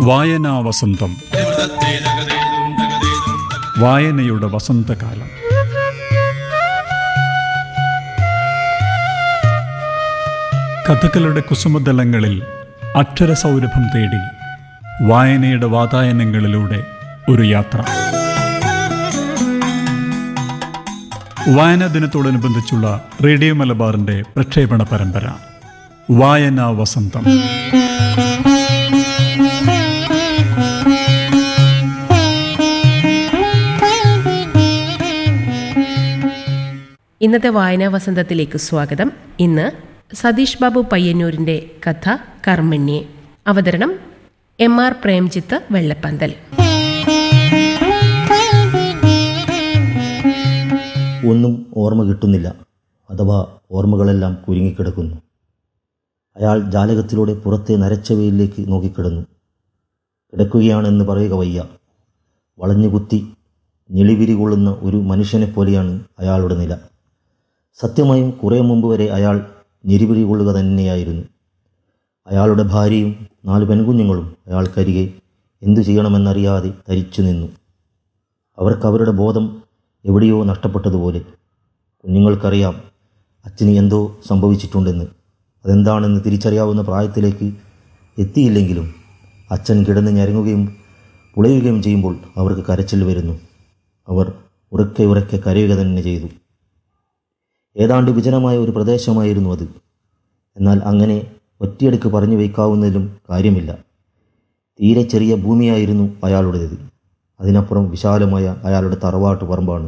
വായനാ വസന്തം വായനയുടെ വസന്തകാലം കഥകളുടെ കുസുമതലങ്ങളിൽ അക്ഷരസൗരഭം തേടി വായനയുടെ വാതായനങ്ങളിലൂടെ ഒരു യാത്ര വായനാ ദിനത്തോടനുബന്ധിച്ചുള്ള റേഡിയോ മലബാറിന്റെ പ്രക്ഷേപണ പരമ്പര വായനാ വസന്തം ഇന്നത്തെ വായനാ വസന്തത്തിലേക്ക് സ്വാഗതം ഇന്ന് സതീഷ് ബാബു പയ്യന്നൂരിന്റെ കഥ കർമ്മണ്യെ അവതരണം എം ആർ പ്രേംജിത്ത് വെള്ളപ്പന്തൽ ഒന്നും ഓർമ്മ കിട്ടുന്നില്ല അഥവാ ഓർമ്മകളെല്ലാം കുരുങ്ങിക്കിടക്കുന്നു അയാൾ ജാലകത്തിലൂടെ പുറത്തെ നരച്ച വെയിലിലേക്ക് നോക്കിക്കിടന്നു കിടക്കുകയാണെന്ന് പറയുക വയ്യ വളഞ്ഞുകുത്തി ഞെളിവിരി കൊള്ളുന്ന ഒരു മനുഷ്യനെ പോലെയാണ് അയാളുടെ നില സത്യമായും കുറേ മുമ്പ് വരെ അയാൾ ഞെരിവിരി കൊള്ളുക തന്നെയായിരുന്നു അയാളുടെ ഭാര്യയും നാല് പെൺകുഞ്ഞുങ്ങളും അയാൾക്കരികെ എന്തു ചെയ്യണമെന്നറിയാതെ തരിച്ചു നിന്നു അവർക്ക് അവരുടെ ബോധം എവിടെയോ നഷ്ടപ്പെട്ടതുപോലെ കുഞ്ഞുങ്ങൾക്കറിയാം അച്ഛന് എന്തോ സംഭവിച്ചിട്ടുണ്ടെന്ന് അതെന്താണെന്ന് തിരിച്ചറിയാവുന്ന പ്രായത്തിലേക്ക് എത്തിയില്ലെങ്കിലും അച്ഛൻ കിടന്ന് ഞരങ്ങുകയും പുളയുകയും ചെയ്യുമ്പോൾ അവർക്ക് കരച്ചിൽ വരുന്നു അവർ ഉറക്കെ ഉറക്കെ കരയുക തന്നെ ചെയ്തു ഏതാണ്ട് വിജനമായ ഒരു പ്രദേശമായിരുന്നു അത് എന്നാൽ അങ്ങനെ ഒറ്റയടുക്ക് പറഞ്ഞു വയ്ക്കാവുന്നതിലും കാര്യമില്ല തീരെ ചെറിയ ഭൂമിയായിരുന്നു അയാളുടേത് അതിനപ്പുറം വിശാലമായ അയാളുടെ തറവാട്ട് പറമ്പാണ്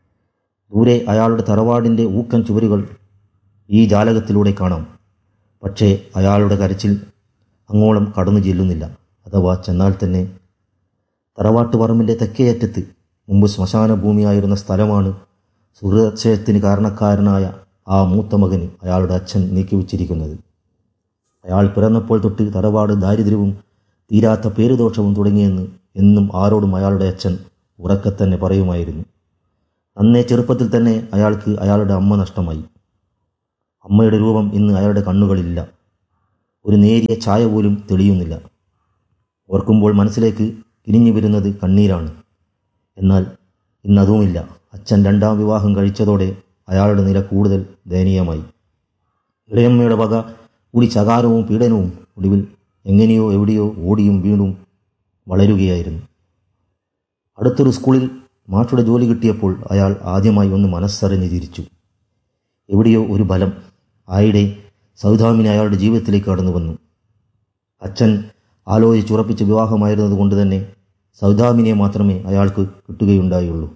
ദൂരെ അയാളുടെ തറവാടിൻ്റെ ഊക്കൻ ചുവരുകൾ ഈ ജാലകത്തിലൂടെ കാണാം പക്ഷേ അയാളുടെ കരച്ചിൽ അങ്ങോളം കടന്നു ചെല്ലുന്നില്ല അഥവാ ചെന്നാൽ തന്നെ തറവാട്ട് പറമ്പിൻ്റെ തെക്കേയറ്റത്ത് മുമ്പ് ശ്മശാന ഭൂമിയായിരുന്ന സ്ഥലമാണ് സുഹൃദക്ഷയത്തിന് കാരണക്കാരനായ ആ മൂത്ത മകന് അയാളുടെ അച്ഛൻ നീക്കിവച്ചിരിക്കുന്നത് അയാൾ പിറന്നപ്പോൾ തൊട്ട് തറവാട് ദാരിദ്ര്യവും തീരാത്ത പേരുദോഷവും തുടങ്ങിയെന്ന് എന്നും ആരോടും അയാളുടെ അച്ഛൻ ഉറക്കെ തന്നെ പറയുമായിരുന്നു അന്നേ ചെറുപ്പത്തിൽ തന്നെ അയാൾക്ക് അയാളുടെ അമ്മ നഷ്ടമായി അമ്മയുടെ രൂപം ഇന്ന് അയാളുടെ കണ്ണുകളിലില്ല ഒരു നേരിയ ഛായ പോലും തെളിയുന്നില്ല ഓർക്കുമ്പോൾ മനസ്സിലേക്ക് കിരിഞ്ഞു വരുന്നത് കണ്ണീരാണ് എന്നാൽ ഇന്നതുമില്ല അച്ഛൻ രണ്ടാം വിവാഹം കഴിച്ചതോടെ അയാളുടെ നില കൂടുതൽ ദയനീയമായി ഇളയമ്മയുടെ വക കൂടി ചകാരവും പീഡനവും ഒടുവിൽ എങ്ങനെയോ എവിടെയോ ഓടിയും വീണും വളരുകയായിരുന്നു അടുത്തൊരു സ്കൂളിൽ മാഷുടെ ജോലി കിട്ടിയപ്പോൾ അയാൾ ആദ്യമായി ഒന്ന് മനസ്സറിഞ്ഞ് തിരിച്ചു എവിടെയോ ഒരു ബലം ആയിടെ സൗദാമിനെ അയാളുടെ ജീവിതത്തിലേക്ക് കടന്നു വന്നു അച്ഛൻ ആലോചിച്ചുറപ്പിച്ച വിവാഹമായിരുന്നത് കൊണ്ട് തന്നെ സൗദാമിനെ മാത്രമേ അയാൾക്ക് കിട്ടുകയുണ്ടായുള്ളൂ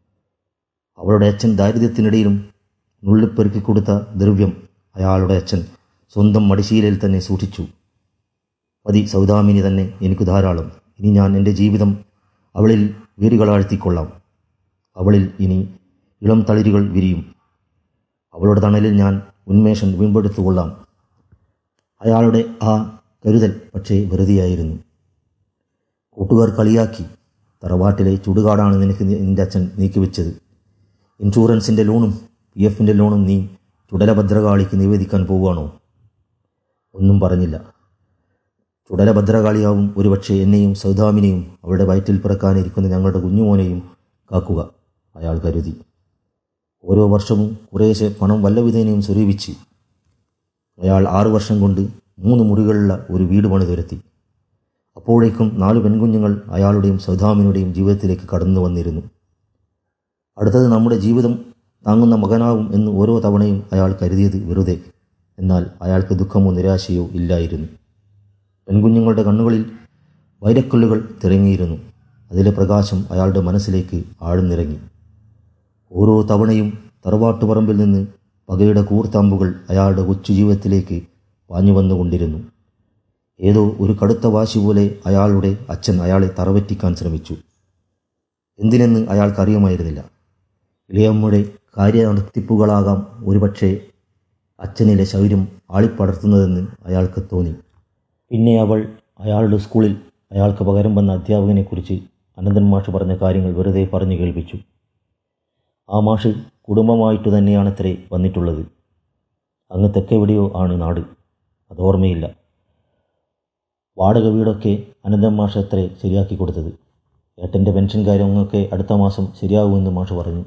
അവളുടെ അച്ഛൻ ദാരിദ്ര്യത്തിനിടയിലും നുള്ളിപ്പെറുക്കി കൊടുത്ത ദ്രവ്യം അയാളുടെ അച്ഛൻ സ്വന്തം മടിശീലയിൽ തന്നെ സൂക്ഷിച്ചു മതി സൗദാമിനി തന്നെ എനിക്ക് ധാരാളം ഇനി ഞാൻ എൻ്റെ ജീവിതം അവളിൽ വേരുകളാഴ്ത്തിക്കൊള്ളാം അവളിൽ ഇനി ഇളം തളിരുകൾ വിരിയും അവളുടെ തണലിൽ ഞാൻ ഉന്മേഷം വീണ്ടെടുത്തുകൊള്ളാം അയാളുടെ ആ കരുതൽ പക്ഷേ വെറുതെയായിരുന്നു കൂട്ടുകാർ കളിയാക്കി തറവാട്ടിലെ ചുടുകാടാണ് നിനക്ക് നിന്റെ അച്ഛൻ നീക്കിവെച്ചത് ഇൻഷുറൻസിൻ്റെ ലോണും പി എഫിൻ്റെ ലോണും നീ ചുടലഭദ്രകാളിക്ക് നിവേദിക്കാൻ പോവുകയാണോ ഒന്നും പറഞ്ഞില്ല ചുടലഭദ്രകാളിയാവും ഒരുപക്ഷെ എന്നെയും സൗദാമിനെയും അവളുടെ വയറ്റിൽ പിറക്കാനിരിക്കുന്ന ഞങ്ങളുടെ കുഞ്ഞുമോനെയും കാക്കുക അയാൾ കരുതി ഓരോ വർഷവും കുറേശ്ശെ പണം വല്ലവിധേനയും സ്വരൂപിച്ച് അയാൾ ആറു വർഷം കൊണ്ട് മൂന്ന് മുറികളുള്ള ഒരു വീട് പണിതുരത്തി അപ്പോഴേക്കും നാല് പെൺകുഞ്ഞുങ്ങൾ അയാളുടെയും സൗദാമിനുടെയും ജീവിതത്തിലേക്ക് കടന്നു വന്നിരുന്നു അടുത്തത് നമ്മുടെ ജീവിതം താങ്ങുന്ന മകനാവും എന്ന് ഓരോ തവണയും അയാൾ കരുതിയത് വെറുതെ എന്നാൽ അയാൾക്ക് ദുഃഖമോ നിരാശയോ ഇല്ലായിരുന്നു പെൺകുഞ്ഞുങ്ങളുടെ കണ്ണുകളിൽ വൈരക്കല്ലുകൾ തിറങ്ങിയിരുന്നു അതിലെ പ്രകാശം അയാളുടെ മനസ്സിലേക്ക് ആഴ്ന്നിറങ്ങി ഓരോ തവണയും തറവാട്ടുപറമ്പിൽ നിന്ന് പകയുടെ കൂർത്തമ്പുകൾ അയാളുടെ കൊച്ചു ജീവിതത്തിലേക്ക് പാഞ്ഞു വന്നുകൊണ്ടിരുന്നു ഏതോ ഒരു കടുത്ത വാശി പോലെ അയാളുടെ അച്ഛൻ അയാളെ തറവറ്റിക്കാൻ ശ്രമിച്ചു എന്തിനെന്ന് അയാൾക്കറിയുമായിരുന്നില്ല ഇളയമ്മയുടെ കാര്യനടത്തിപ്പുകളാകാം ഒരുപക്ഷെ അച്ഛനിലെ ശൗര്യം ആളിപ്പടർത്തുന്നതെന്ന് അയാൾക്ക് തോന്നി പിന്നെ അവൾ അയാളുടെ സ്കൂളിൽ അയാൾക്ക് പകരം വന്ന അധ്യാപകനെക്കുറിച്ച് അനന്തൻ മാഷ് പറഞ്ഞ കാര്യങ്ങൾ വെറുതെ പറഞ്ഞു കേൾപ്പിച്ചു ആ മാഷ് കുടുംബമായിട്ട് തന്നെയാണത്രേ വന്നിട്ടുള്ളത് അങ്ങ് തെക്കെവിടെയോ ആണ് നാട് അതോർമ്മയില്ല വാടക വീടൊക്കെ അനന്തം മാഷ് അത്രേ ശരിയാക്കി കൊടുത്തത് ഏട്ടൻ്റെ പെൻഷൻ കാര്യങ്ങളൊക്കെ അടുത്ത മാസം ശരിയാകുമെന്ന് മാഷ് പറഞ്ഞു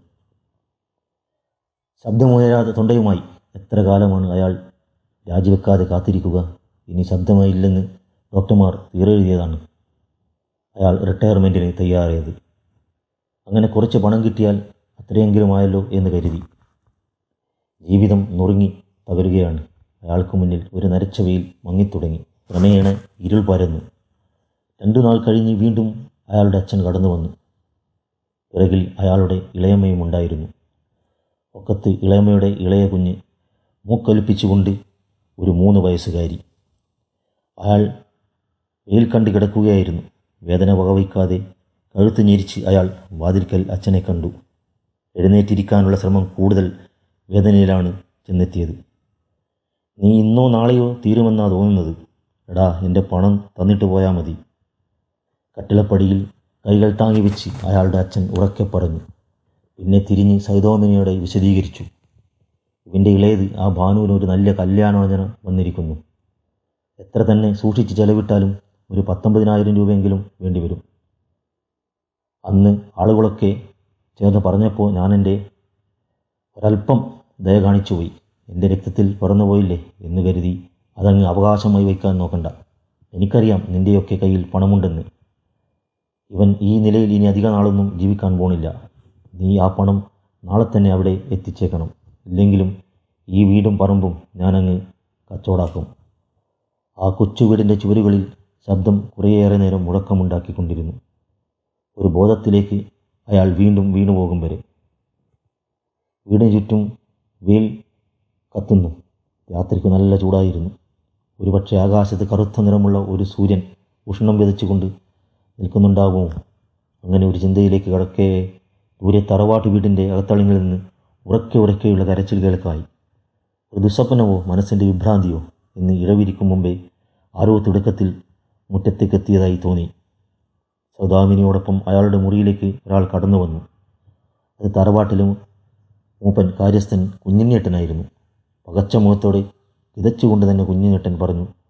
ശബ്ദമുയരാതെ തൊണ്ടയുമായി എത്ര കാലമാണ് അയാൾ രാജിവെക്കാതെ കാത്തിരിക്കുക ഇനി ശബ്ദമായില്ലെന്ന് ഡോക്ടർമാർ തീരെഴുതിയതാണ് അയാൾ റിട്ടയർമെൻറ്റിന് തയ്യാറായത് അങ്ങനെ കുറച്ച് പണം കിട്ടിയാൽ അത്രയെങ്കിലും ആയല്ലോ എന്ന് കരുതി ജീവിതം നുറുങ്ങി തകരുകയാണ് അയാൾക്ക് മുന്നിൽ ഒരു നരച്ച വെയിൽ മങ്ങിത്തുടങ്ങി ക്രമേണ ഇരുൾ പരന്നു രണ്ടു നാൾ കഴിഞ്ഞ് വീണ്ടും അയാളുടെ അച്ഛൻ കടന്നു വന്നു പിറകിൽ അയാളുടെ ഇളയമ്മയും ഉണ്ടായിരുന്നു ഒക്കത്ത് ഇളയമ്മയുടെ ഇളയ കുഞ്ഞ് മൂക്കൊലിപ്പിച്ചുകൊണ്ട് ഒരു മൂന്ന് വയസ്സുകാരി അയാൾ വെയിൽ കണ്ട് കിടക്കുകയായിരുന്നു വേദന വകവയ്ക്കാതെ കഴുത്ത് ഞെരിച്ച് അയാൾ വാതിൽക്കൽ അച്ഛനെ കണ്ടു എഴുന്നേറ്റിരിക്കാനുള്ള ശ്രമം കൂടുതൽ വേദനയിലാണ് ചെന്നെത്തിയത് നീ ഇന്നോ നാളെയോ തീരുമെന്നാ തോന്നുന്നത് എടാ എൻ്റെ പണം തന്നിട്ട് പോയാൽ മതി കട്ടിളപ്പടിയിൽ കൈകൾ താങ്ങി വെച്ച് അയാളുടെ അച്ഛൻ ഉറക്കെ പറഞ്ഞു പിന്നെ തിരിഞ്ഞ് സൈതോമിനിയോടെ വിശദീകരിച്ചു ഇവൻ്റെ ഇളയത് ആ ഭാനുവിന് ഒരു നല്ല കല്യാണോചന വന്നിരിക്കുന്നു എത്ര തന്നെ സൂക്ഷിച്ച് ചെലവിട്ടാലും ഒരു പത്തൊമ്പതിനായിരം രൂപയെങ്കിലും വേണ്ടിവരും അന്ന് ആളുകളൊക്കെ ചേർന്ന് പറഞ്ഞപ്പോൾ ഞാൻ എൻ്റെ ഒരല്പം ദയ കാണിച്ചു പോയി എൻ്റെ രക്തത്തിൽ പിറന്നു പോയില്ലേ എന്ന് കരുതി അതങ്ങ് അവകാശമായി വയ്ക്കാൻ നോക്കണ്ട എനിക്കറിയാം നിൻ്റെയൊക്കെ കയ്യിൽ പണമുണ്ടെന്ന് ഇവൻ ഈ നിലയിൽ ഇനി അധിക നാളൊന്നും ജീവിക്കാൻ പോണില്ല നീ ആ പണം നാളെ തന്നെ അവിടെ എത്തിച്ചേക്കണം ഇല്ലെങ്കിലും ഈ വീടും പറമ്പും ഞാനങ്ങ് കച്ചവടാക്കും ആ കൊച്ചു വീടിൻ്റെ ചുവരുകളിൽ ശബ്ദം കുറേയേറെ നേരം മുഴക്കമുണ്ടാക്കിക്കൊണ്ടിരുന്നു ഒരു ബോധത്തിലേക്ക് അയാൾ വീണ്ടും വീണുപോകും വരെ വീടിന് ചുറ്റും വെയിൽ കത്തുന്നു രാത്രിക്ക് നല്ല ചൂടായിരുന്നു ഒരുപക്ഷെ ആകാശത്ത് കറുത്ത നിറമുള്ള ഒരു സൂര്യൻ ഉഷ്ണം വിതച്ചുകൊണ്ട് നിൽക്കുന്നുണ്ടാകുമോ അങ്ങനെ ഒരു ചിന്തയിലേക്ക് കടക്കെ ദൂരെ തറവാട്ട് വീടിൻ്റെ അകത്തളിങ്ങളിൽ നിന്ന് ഉറക്കെ ഉറക്കെയുള്ള കരച്ചിൽ കേൾക്കായി ഒരു ദുസ്വപ്നമോ മനസ്സിൻ്റെ വിഭ്രാന്തിയോ എന്ന് ഇഴവിരിക്കും മുമ്പേ ആരോ തുടക്കത്തിൽ മുറ്റത്തേക്ക് എത്തിയതായി തോന്നി സൗദാമിനിയോടൊപ്പം അയാളുടെ മുറിയിലേക്ക് ഒരാൾ കടന്നു വന്നു അത് തറവാട്ടിലും മൂപ്പൻ കാര്യസ്ഥൻ കുഞ്ഞിഞ്ഞേട്ടനായിരുന്നു പകച്ച മുഖത്തോടെ കിതച്ചുകൊണ്ട് തന്നെ കുഞ്ഞിഞ്ഞേട്ടൻ പറഞ്ഞു